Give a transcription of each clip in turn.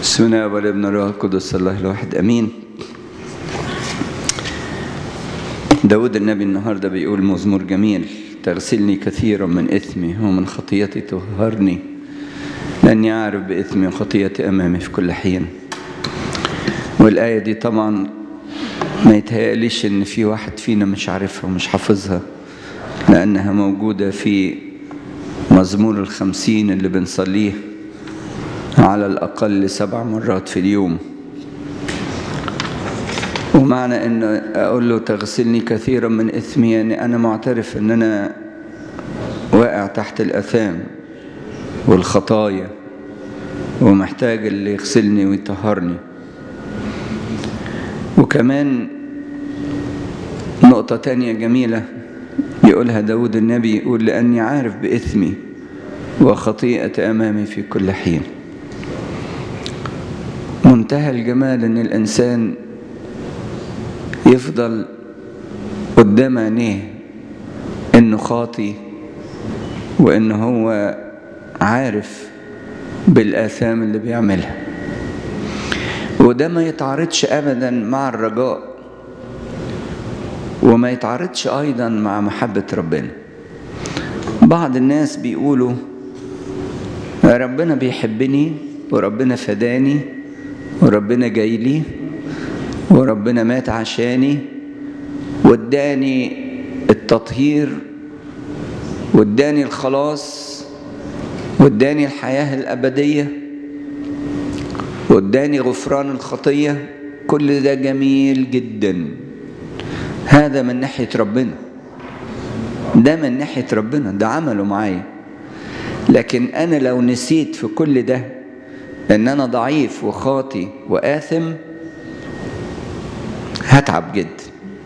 بسم الله والابن الروح القدس الله الواحد امين داود النبي النهارده بيقول مزمور جميل تغسلني كثيرا من اثمي ومن خطيتي طهرني لاني اعرف باثمي وخطيتي امامي في كل حين والايه دي طبعا ما يتهيأليش ان في واحد فينا مش عارفها ومش حافظها لانها موجوده في مزمور الخمسين اللي بنصليه على الأقل سبع مرات في اليوم ومعنى أن أقول له تغسلني كثيرا من إثمي يعني أنا معترف أن أنا واقع تحت الأثام والخطايا ومحتاج اللي يغسلني ويطهرني وكمان نقطة تانية جميلة يقولها داود النبي يقول لأني عارف بإثمي وخطيئة أمامي في كل حين منتهى الجمال ان الانسان يفضل قدام عينيه انه خاطي وان هو عارف بالاثام اللي بيعملها وده ما يتعارضش ابدا مع الرجاء وما يتعارضش ايضا مع محبه ربنا بعض الناس بيقولوا ربنا بيحبني وربنا فداني وربنا جاي لي وربنا مات عشاني واداني التطهير واداني الخلاص واداني الحياة الأبدية واداني غفران الخطية كل ده جميل جدا هذا من ناحية ربنا ده من ناحية ربنا ده عمله معايا لكن أنا لو نسيت في كل ده ان انا ضعيف وخاطي واثم هتعب جدا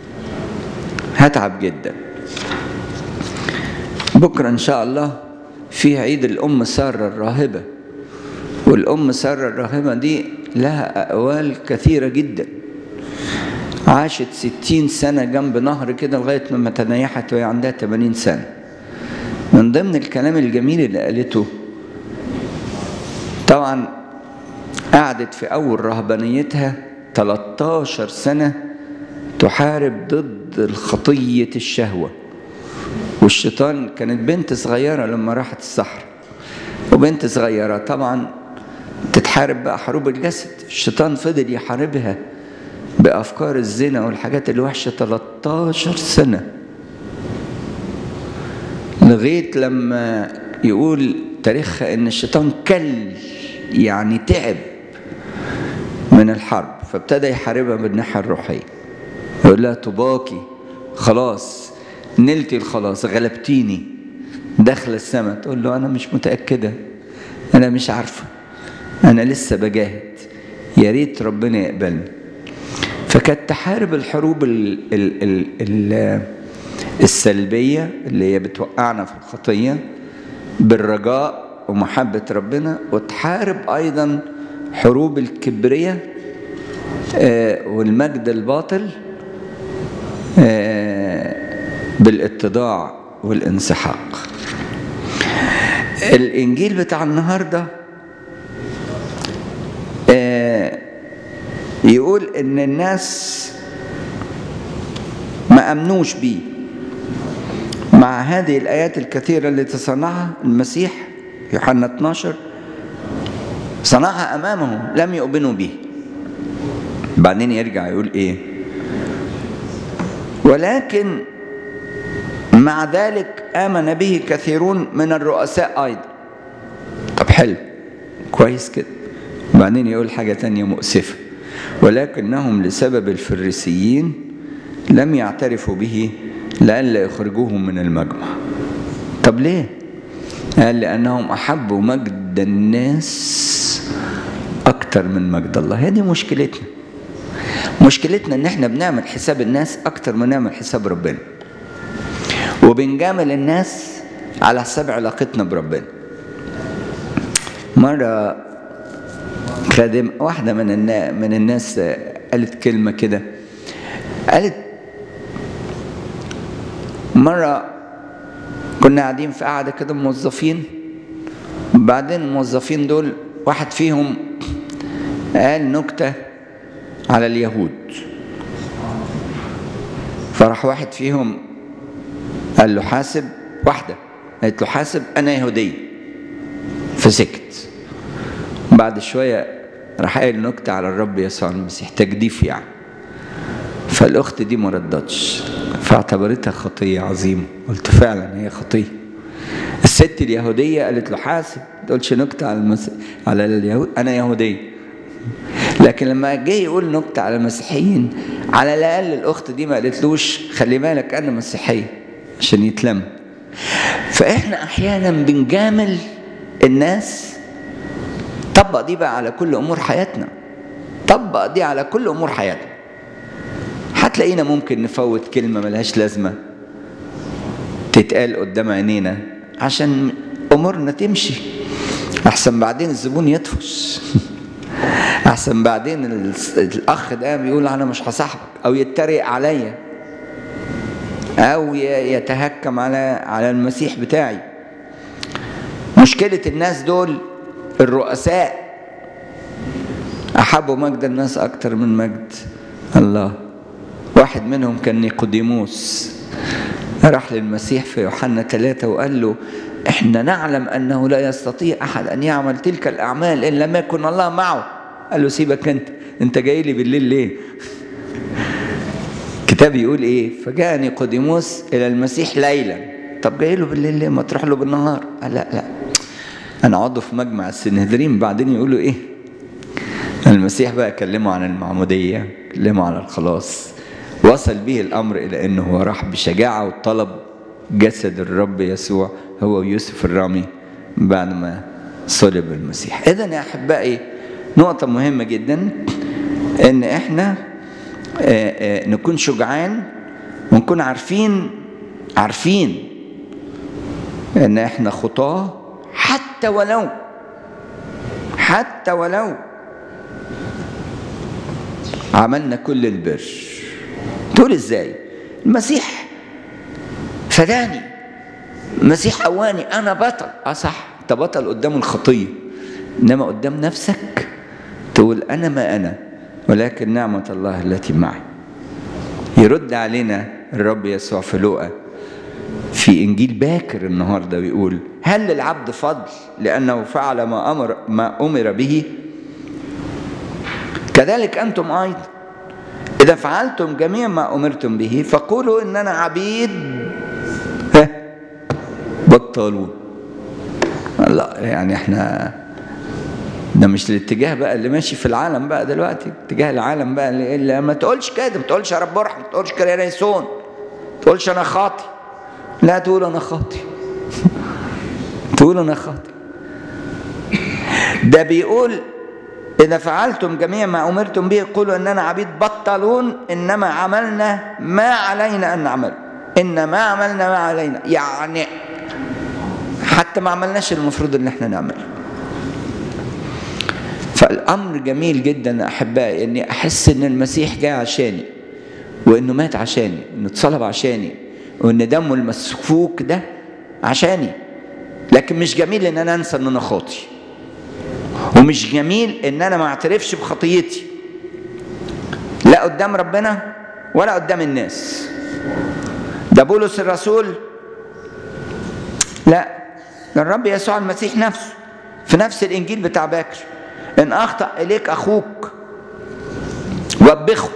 هتعب جدا بكره ان شاء الله في عيد الام ساره الراهبه والام ساره الراهبه دي لها اقوال كثيره جدا عاشت ستين سنة جنب نهر كده لغاية ما تنيحت وهي عندها 80 سنة من ضمن الكلام الجميل اللي قالته طبعا قعدت في أول رهبانيتها 13 سنة تحارب ضد الخطية الشهوة والشيطان كانت بنت صغيرة لما راحت الصحراء وبنت صغيرة طبعا تتحارب بقى حروب الجسد الشيطان فضل يحاربها بأفكار الزنا والحاجات الوحشة 13 سنة لغاية لما يقول تاريخها إن الشيطان كل يعني تعب من الحرب فابتدى يحاربها بالناحية الروحية يقول لها طباكي خلاص نلتي الخلاص غلبتيني داخل السماء تقول له أنا مش متأكدة أنا مش عارفة أنا لسه بجاهد يا ريت ربنا يقبلني فكانت تحارب الحروب ال ال ال ال السلبية اللي هي بتوقعنا في الخطية بالرجاء ومحبة ربنا وتحارب أيضا حروب الكبرية والمجد الباطل بالاتضاع والانسحاق الإنجيل بتاع النهاردة يقول إن الناس ما أمنوش بيه مع هذه الآيات الكثيرة اللي تصنعها المسيح يوحنا 12 صنعها أمامهم لم يؤمنوا به بعدين يرجع يقول إيه ولكن مع ذلك آمن به كثيرون من الرؤساء أيضا طب حلو كويس كده بعدين يقول حاجة تانية مؤسفة ولكنهم لسبب الفريسيين لم يعترفوا به لئلا يخرجوهم من المجمع طب ليه قال لأنهم أحبوا مجد الناس أكتر من مجد الله هي دي مشكلتنا مشكلتنا إن إحنا بنعمل حساب الناس أكتر ما نعمل حساب ربنا وبنجامل الناس على حساب علاقتنا بربنا مرة خادم واحدة من الناس من الناس قالت كلمة كده قالت مرة كنا قاعدين في قاعدة كده موظفين بعدين الموظفين دول واحد فيهم قال نكتة على اليهود فراح واحد فيهم قال له حاسب واحدة قالت له حاسب أنا يهودية فسكت بعد شوية راح قايل نكتة على الرب يسوع المسيح تجديف يعني فالأخت دي ما ردتش فاعتبرتها خطية عظيمة قلت فعلا هي خطية الست اليهودية قالت له حاسب ما تقولش نكتة على المس... على اليهود أنا يهودية لكن لما جه يقول نكتة على المسيحيين على الأقل الأخت دي ما قالتلوش خلي بالك أنا مسيحية عشان يتلم فإحنا أحيانا بنجامل الناس طبق دي بقى على كل أمور حياتنا طبق دي على كل أمور حياتنا هتلاقينا ممكن نفوت كلمة ملهاش لازمة تتقال قدام عينينا عشان أمورنا تمشي أحسن بعدين الزبون يطفش أحسن بعدين الأخ ده بيقول أنا مش هصاحبك أو يتريق عليا أو يتهكم على على المسيح بتاعي مشكلة الناس دول الرؤساء أحبوا مجد الناس أكتر من مجد الله واحد منهم كان نيقوديموس راح للمسيح في يوحنا ثلاثة وقال له احنا نعلم انه لا يستطيع احد ان يعمل تلك الاعمال ان لم يكن الله معه قال له سيبك انت انت جاي لي بالليل ليه كتاب يقول ايه فجاء نيقوديموس الى المسيح ليلا طب جاي له بالليل ليه ما تروح له بالنهار قال لا لا انا عضو في مجمع السنهدرين بعدين يقولوا ايه المسيح بقى كلمه عن المعمودية كلمه عن الخلاص وصل به الأمر إلى أنه هو راح بشجاعة وطلب جسد الرب يسوع هو ويوسف الرامي بعد ما صلب المسيح إذا يا أحبائي نقطة مهمة جدا أن إحنا نكون شجعان ونكون عارفين عارفين أن إحنا خطاة حتى ولو حتى ولو عملنا كل البر تقول ازاي المسيح فداني المسيح قواني انا بطل اه صح انت بطل قدام الخطيه انما قدام نفسك تقول انا ما انا ولكن نعمه الله التي معي يرد علينا الرب يسوع في لوقا في انجيل باكر النهارده ويقول هل للعبد فضل لانه فعل ما امر ما امر به كذلك انتم ايضا إذا فعلتم جميع ما أمرتم به فقولوا إننا عبيد بطلون لا يعني احنا ده مش الاتجاه بقى اللي ماشي في العالم بقى دلوقتي اتجاه العالم بقى اللي, اللي ما تقولش كده ما تقولش يا رب ارحم ما تقولش كده يا ريسون ما تقولش انا خاطي لا تقول انا خاطي تقول انا خاطي ده بيقول إذا فعلتم جميع ما أمرتم به قولوا إننا عبيد بطلون إنما عملنا ما علينا أن نعمل إن ما عملنا ما علينا يعني حتى ما عملناش المفروض إن إحنا نعمله فالأمر جميل جدا أحبائي إني أحس إن المسيح جاي عشاني وإنه مات عشاني إنه اتصلب عشاني وإن دمه المسفوك ده عشاني لكن مش جميل إن أنا أنسى إن أنا خاطي ومش جميل ان انا ما اعترفش بخطيتي لا قدام ربنا ولا قدام الناس ده بولس الرسول لا ده الرب يسوع المسيح نفسه في نفس الانجيل بتاع باكر ان اخطا اليك اخوك وبخه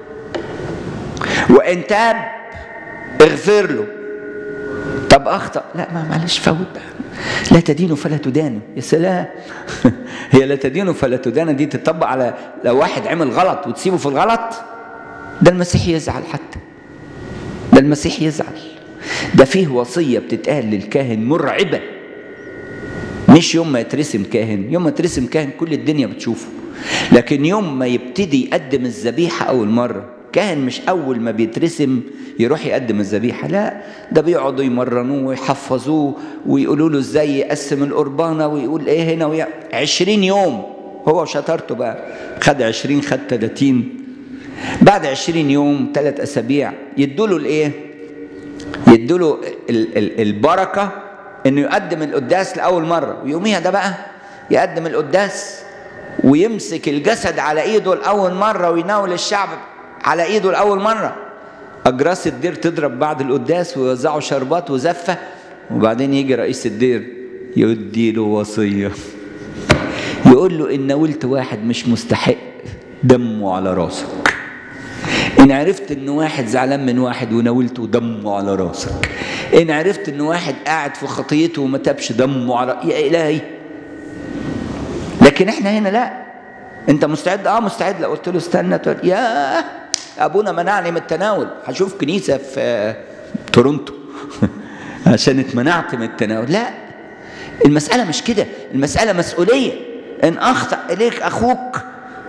وان تاب اغفر له طب اخطا لا ما معلش فوت بقى لا تدينوا فلا تدانوا يا سلام هي لا تدينوا فلا تدانوا دي تطبق على لو واحد عمل غلط وتسيبه في الغلط ده المسيح يزعل حتى ده المسيح يزعل ده فيه وصية بتتقال للكاهن مرعبة مش يوم ما يترسم كاهن يوم ما يترسم كاهن كل الدنيا بتشوفه لكن يوم ما يبتدي يقدم الذبيحة أول مرة كاهن مش أول ما بيترسم يروح يقدم الذبيحة لا ده بيقعدوا يمرنوه ويحفظوه ويقولوا له ازاي يقسم القربانة ويقول ايه هنا ويا عشرين يوم هو شطارته بقى خد عشرين خد تلاتين بعد عشرين يوم ثلاث أسابيع يدوله الايه يدوله ال- ال- البركة انه يقدم القداس لأول مرة ويوميها ده بقى يقدم القداس ويمسك الجسد على ايده لاول مره ويناول الشعب على ايده لاول مره اجراس الدير تضرب بعد القداس ويوزعوا شربات وزفه وبعدين يجي رئيس الدير يدي له وصيه يقول له ان ناولت واحد مش مستحق دمه على راسك ان عرفت ان واحد زعلان من واحد وناولته دمه على راسك ان عرفت ان واحد قاعد في خطيته وما تابش دمه على يا الهي لكن احنا هنا لا انت مستعد اه مستعد لو قلت له استنى تقول يا ابونا منعني من التناول هشوف كنيسه في تورونتو عشان اتمنعت من التناول لا المساله مش كده المساله مسؤوليه ان اخطا اليك اخوك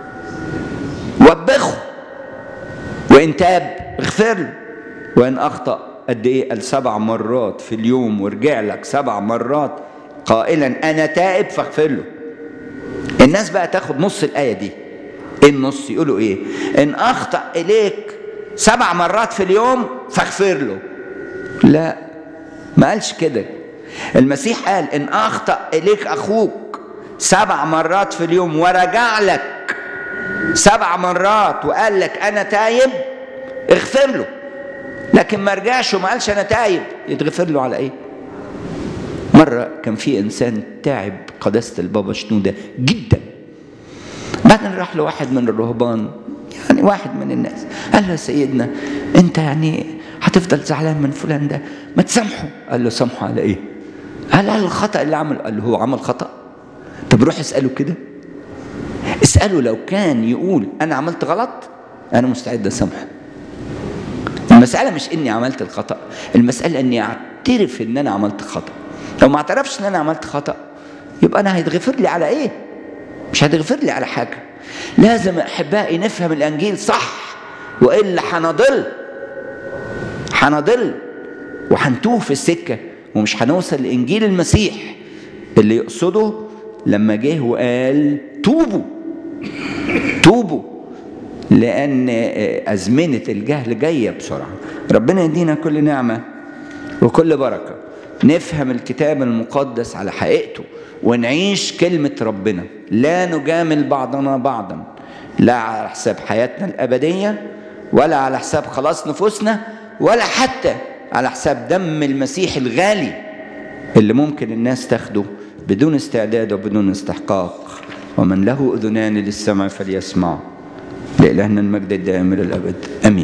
وبخه وان تاب اغفر له وان اخطا قد ايه قال سبع مرات في اليوم ورجع لك سبع مرات قائلا انا تائب فاغفر له الناس بقى تاخد نص الايه دي ايه النص يقولوا ايه ان اخطا اليك سبع مرات في اليوم فاغفر له لا ما قالش كده المسيح قال ان اخطا اليك اخوك سبع مرات في اليوم ورجع لك سبع مرات وقال لك انا تايب اغفر له لكن ما رجعش وما قالش انا تايب يتغفر له على ايه مرة كان في إنسان تعب قداسة البابا شنودة جدا بعدين راح له واحد من الرهبان يعني واحد من الناس قال له يا سيدنا أنت يعني هتفضل زعلان من فلان ده ما تسامحه قال له سامحه على إيه؟ قال على الخطأ اللي عمله قال له هو عمل خطأ طب روح اسأله كده اسأله لو كان يقول أنا عملت غلط أنا مستعد أسامحه المسألة مش إني عملت الخطأ المسألة إني أعترف إن أنا عملت خطأ لو ما اعترفش إن أنا عملت خطأ يبقى أنا هيتغفر لي على إيه؟ مش هتغفر لي على حاجة لازم أحبائي نفهم الأنجيل صح وإلا هنضل هنضل وهنتوه في السكة ومش هنوصل لإنجيل المسيح اللي يقصده لما جه وقال توبوا توبوا لأن أزمنة الجهل جاية بسرعة ربنا يدينا كل نعمة وكل بركة نفهم الكتاب المقدس على حقيقته ونعيش كلمة ربنا لا نجامل بعضنا بعضا لا على حساب حياتنا الأبدية ولا على حساب خلاص نفوسنا ولا حتى على حساب دم المسيح الغالي اللي ممكن الناس تاخده بدون استعداد وبدون استحقاق ومن له أذنان للسمع فليسمع لإلهنا المجد الدائم إلى الأبد آمين